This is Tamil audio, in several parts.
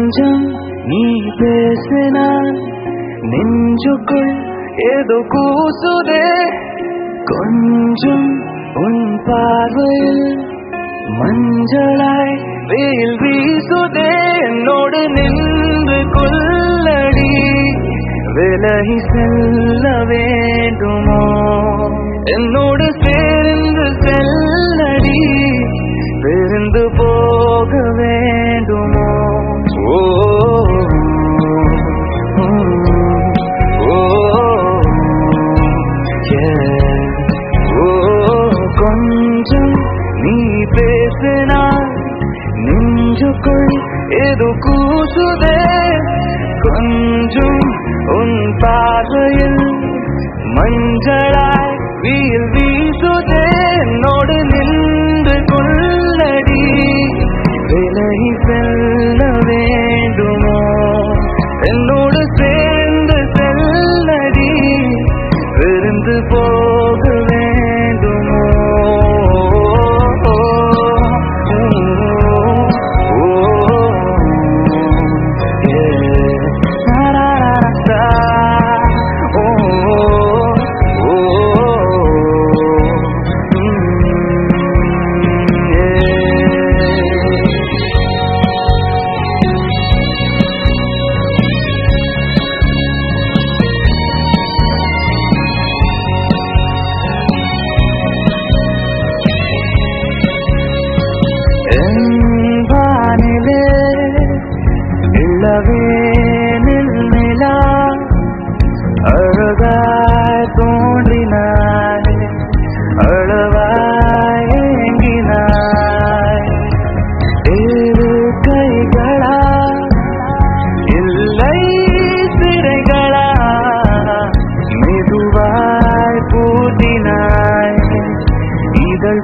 கொஞ்சம் நீ பேசினான் நெஞ்சுக்குள் ஏதோ கூசுதே கொஞ்சம் உன் பார்வையில் மஞ்சளாய் வெயில் வீசுதே என்னோடு நின்று கொள்ளடி விலகி செல்ல வேண்டுமோ என்னோடு சேர்ந்து செல்லடி பிரிந்து போக வேண்டுமோ ஓ ஓ yeah. ஓ கொஞ்சம் நீ பேசினால் நெஞ்சுக்குள் ஏதோ கூசுதே கொஞ்சம் உன் பார்வையில் மஞ்சளாய் வீல் வீசுதே என்னோடு நின்று கொள்ளடி விலகி செல்ல வேண்டுமோ என்னோடு சேர்ந்து செல்லடி விருந்து போக வேண்டுமோ என்பானிலே இளவேனில் நிலா அழகாய் தோன்றினாய் அழவாய் ஏங்கினாய் இரு கைகளா இல்லை சிறைகளா மெதுவாய் பூட்டினாய் இதழ்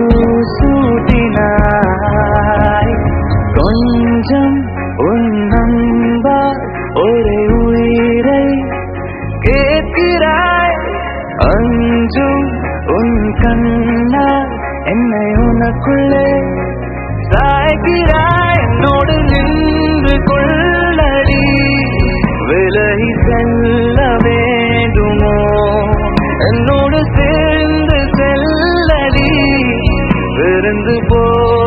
பூசூட்டினாய் கொஞ்சம் உன் நண்பா ஒரே உயிரை கேட்கிறாய் அஞ்சும் உன் கண்ணா என்னை உனக்குள்ளே சாய்கிறாய் என்னோடு நின்று கொள்ளடி விலகி செல்ல வேண்டுமோ என்னோடு சேர்ந்து செல்லடி விருந்து போ